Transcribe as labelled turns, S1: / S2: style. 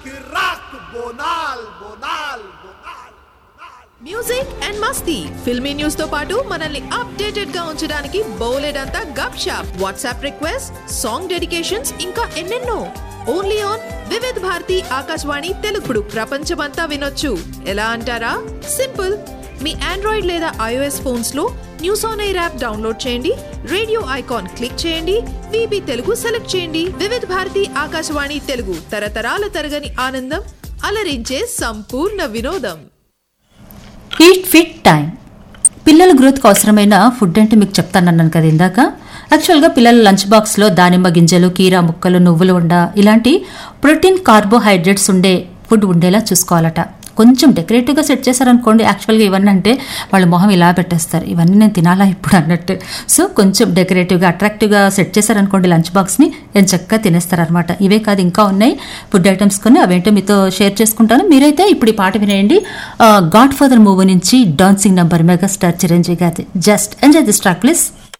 S1: किराक बोनाल बोनाल बोनाल
S2: మ్యూజిక్ అండ్ మస్తీ ఫిల్మీ న్యూస్ తో పాటు మనల్ని అప్డేటెడ్ గా ఉంచడానికి బోలెడంతా gupshup WhatsApp request song dedications ఇంకా ఎన్నెన్నో ఓన్లీ ఆన్ వివిధ్ భారతి ఆకాశవాణి తెలుగుడు ప్రపంచమంతా వినొచ్చు ఎలా అంటారా సింపుల్ మీ ఆండ్రాయిడ్ లేదా ఐఓఎస్ ఫోన్స్ లో news on air app download చేయండి రేడియో ఐకాన్ క్లిక్ చేయండి విబి తెలుగు సెలెక్ట్ చేయండి వివిధ్ భారతి ఆకాశవాణి తెలుగు తరతరాల తరగని ఆనందం అలరించే సంపూర్ణ వినోదం
S3: ఈట్ ఫిట్ టైం పిల్లల గ్రోత్కి అవసరమైన ఫుడ్ అంటే మీకు చెప్తానన్నాను కదా ఇందాక యాక్చువల్గా పిల్లల లంచ్ బాక్స్లో దానిమ్మ గింజలు కీరా ముక్కలు నువ్వులు ఉండ ఇలాంటి ప్రోటీన్ కార్బోహైడ్రేట్స్ ఉండే ఫుడ్ ఉండేలా చూసుకోవాలట కొంచెం డెకరేటివ్గా సెట్ చేశారనుకోండి యాక్చువల్గా ఇవన్నీ అంటే వాళ్ళ మొహం ఇలా పెట్టేస్తారు ఇవన్నీ నేను తినాలా ఇప్పుడు అన్నట్టు సో కొంచెం డెకరేటివ్గా అట్రాక్టివ్గా సెట్ చేశారనుకోండి లంచ్ బాక్స్ని నేను చక్కగా తినేస్తారనమాట ఇవే కాదు ఇంకా ఉన్నాయి ఫుడ్ ఐటమ్స్ కొన్ని అవేంటో మీతో షేర్ చేసుకుంటాను మీరైతే ఇప్పుడు ఈ పాట వినేయండి గాడ్ ఫాదర్ మూవీ నుంచి డాన్సింగ్ నంబర్ మెగాస్టార్ చిరంజీవి గారి just enjoy this track please